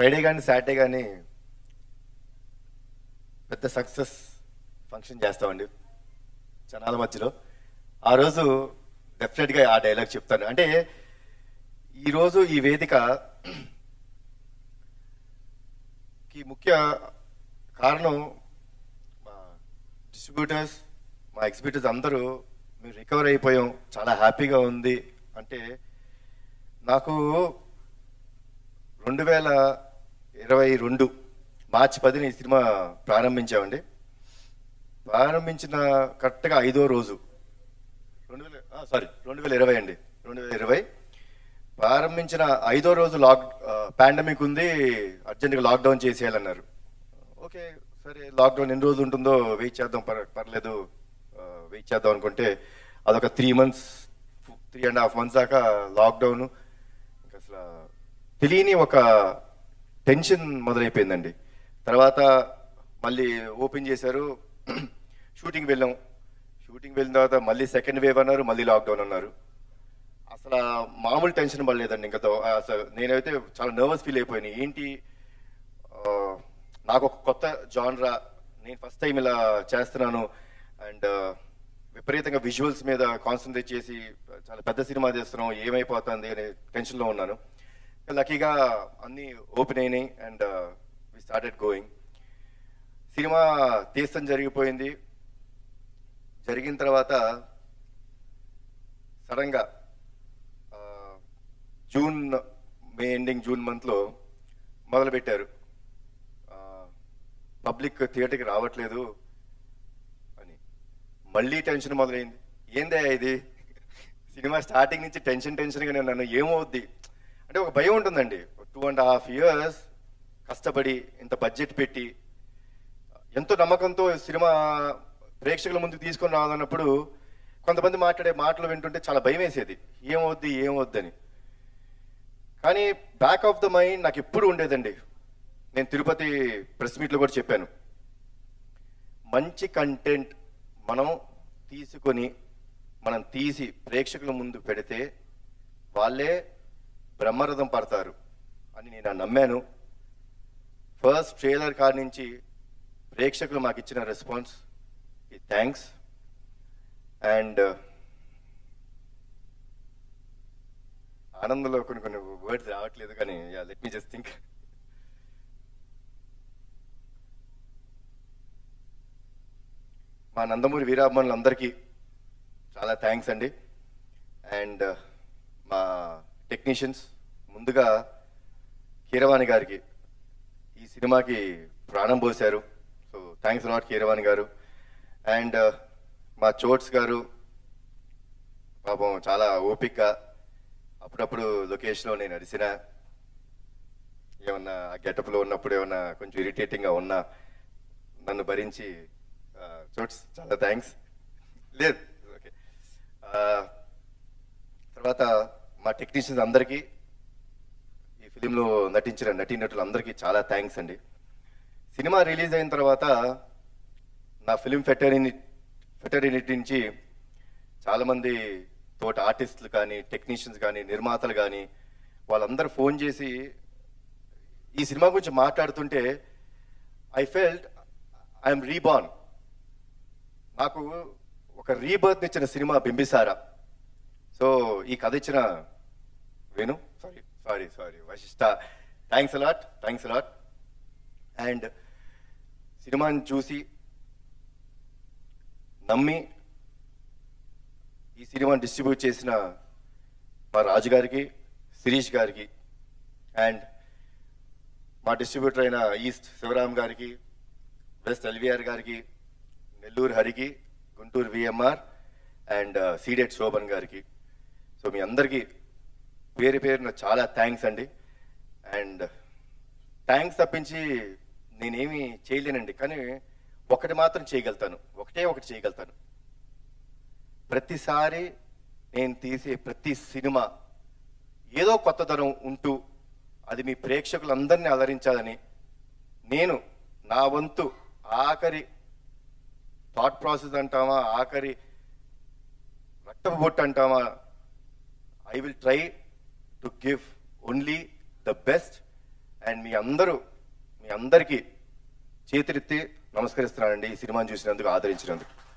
Friday కానీ Saturday కానీ పెద్ద సక్సెస్ ఫంక్షన్ చేస్తామండి జనాల మధ్యలో ఆ రోజు డెఫినెట్గా ఆ డైలాగ్ చెప్తాను అంటే ఈరోజు ఈ వేదిక కి ముఖ్య కారణం మా డిస్ట్రిబ్యూటర్స్ మా ఎగ్జిబ్యూటర్స్ అందరూ మేము రికవర్ అయిపోయాం చాలా హ్యాపీగా ఉంది అంటే నాకు రెండు వేల ఇరవై రెండు మార్చి పదిని ఈ సినిమా ప్రారంభించామండి ప్రారంభించిన కరెక్ట్గా ఐదో రోజు రెండు వేల సారీ రెండు వేల ఇరవై అండి రెండు వేల ఇరవై ప్రారంభించిన ఐదో రోజు లాక్ పాండమిక్ ఉంది అర్జెంటుగా లాక్డౌన్ చేసేయాలన్నారు ఓకే సరే లాక్డౌన్ ఎన్ని రోజులు ఉంటుందో వెయిట్ చేద్దాం పర్ పర్లేదు వెయిట్ చేద్దాం అనుకుంటే అదొక three months three and half months దాకా లాక్డౌన్ ఇంకా అసలు తెలియని ఒక టెన్షన్ మొదలైపోయిందండి తర్వాత మళ్ళీ ఓపెన్ చేశారు షూటింగ్ వెళ్ళాం షూటింగ్ వెళ్ళిన తర్వాత మళ్ళీ సెకండ్ వేవ్ అన్నారు మళ్ళీ లాక్డౌన్ అన్నారు అసలు ఆ మామూలు టెన్షన్ పడలేదండి ఇంకా తో- అసలు నేనైతే చాలా నర్వస్ ఫీల్ అయిపోయాను ఏంటి ఆ, నాకు ఒక కొత్త జాన్రా నేను ఫస్ట్ టైం ఇలా చేస్తున్నాను అండ్ విపరీతంగా విజువల్స్ మీద కాన్సన్ట్రేట్ చేసి చాలా పెద్ద సినిమా చేస్తున్నాం ఏమైపోతుంది అనే టెన్షన్లో ఉన్నాను లక్కీగా అన్నీ ఓపెన్ అయినాయి and we started going cinema తీస్తాం జరిగిపోయింది జరిగిన తర్వాత సడన్గా ఆ, జూన్ మే ఎండింగ్ జూన్ మంత్లో మొదలుపెట్టారు ఆ, పబ్లిక్ థియేటర్కి రావట్లేదు అని మళ్ళీ టెన్షన్ మొదలైంది ఏందే ఇది సినిమా స్టార్టింగ్ నుంచి టెన్షన్ టెన్షన్గా నేను నన్ను ఏమవుద్ది అంటే ఒక భయం ఉంటుందండి టూ అండ్ హాఫ్ ఇయర్స్ కష్టపడి ఇంత బడ్జెట్ పెట్టి ఎంతో నమ్మకంతో సినిమా ప్రేక్షకుల ముందుకు తీసుకొని రావాలన్నప్పుడు కొంతమంది మాట్లాడే మాటలు వింటుంటే చాలా భయం వేసేది ఏమవుద్ది ఏమవుద్దని కానీ బ్యాక్ ఆఫ్ ద మైండ్ నాకు ఎప్పుడు ఉండేదండి నేను తిరుపతి ప్రెస్ మీట్లో కూడా చెప్పాను మంచి కంటెంట్ మనం తీసుకొని మనం తీసి ప్రేక్షకుల ముందు పెడితే వాళ్ళే బ్రహ్మరథం పడతారు అని నేను నమ్మాను ఫస్ట్ ట్రైలర్ కార్ నుంచి ప్రేక్షకులు మాకు ఇచ్చిన రెస్పాన్స్ థ్యాంక్స్ అండ్ ఆనందంలో కొన్ని కొన్ని వర్డ్స్ రావట్లేదు కానీ లెట్ మీ జస్ట్ థింక్ మా నందమూరి వీరాభిమానులందరికీ చాలా థ్యాంక్స్ అండి అండ్ మా టెక్నీషియన్స్ ముందుగా కీరవాణి గారికి ఈ సినిమాకి ప్రాణం పోశారు సో థ్యాంక్స్ లాట్ కీరవాణి గారు అండ్ మా చోట్స్ గారు పాపం చాలా ఓపిక్గా అప్పుడప్పుడు లొకేషన్లో నేను అరిసిన ఏమన్నా ఆ గెటప్లో ఉన్నప్పుడు ఏమన్నా కొంచెం ఇరిటేటింగ్గా ఉన్నా నన్ను భరించి ఆ, చోట్స్ చాలా థ్యాంక్స్ లేదు ఓకే ఆ, తర్వాత మా టెక్నీషియన్స్ అందరికీ ఈ ఫిలింలో నటించిన నటీనటులు అందరికీ చాలా థ్యాంక్స్ అండి సినిమా రిలీజ్ అయిన తర్వాత నా ఫిలిం ఫెటర్ని ఫెటర్నిటీ నుంచి చాలామంది తోటి ఆర్టిస్టులు కానీ టెక్నీషియన్స్ కానీ నిర్మాతలు కానీ వాళ్ళందరూ ఫోన్ చేసి ఈ సినిమా గురించి మాట్లాడుతుంటే ఐ ఫెల్ట్ ఐఎమ్ రీబార్న్ నాకు ఒక రీబర్త్ ఇచ్చిన సినిమా బింబిసారా సో ఈ కథ ఇచ్చిన Venu sorry sorry sorry Vashishta thanks a lot thanks a lot and సినిమాని చూసి నమ్మి ఈ సినిమాని డిస్ట్రిబ్యూట్ చేసిన మా రాజు గారికి శిరీష్ గారికి అండ్ మా డిస్ట్రిబ్యూటర్ అయిన ఈస్ట్ శివరామ్ గారికి వెస్ట్ ఎల్విఆర్ గారికి నెల్లూరు హరికి Guntur VMR and ceded Shobhan గారికి సో మీ అందరికీ పేరు పేరున చాలా థ్యాంక్స్ అండి అండ్ థ్యాంక్స్ తప్పించి నేనేమి చేయలేనండి కానీ ఒకటి మాత్రం చేయగలుగుతాను ఒకటే ఒకటి చేయగలుగుతాను ప్రతిసారి నేను తీసే ప్రతి సినిమా ఏదో కొత్తదనం ఉంటూ అది మీ ప్రేక్షకులందరినీ అలరించాలని నేను నా వంతు ఆఖరి థాట్ ప్రాసెస్ అంటామా ఆఖరి రక్తపు బొట్టు అంటామా I will try to give only the best and మీ అందరూ మీ అందరికీ చేతులెత్తి నమస్కరిస్తున్నానండి ఈ సినిమాని చూసినందుకు ఆదరించినందుకు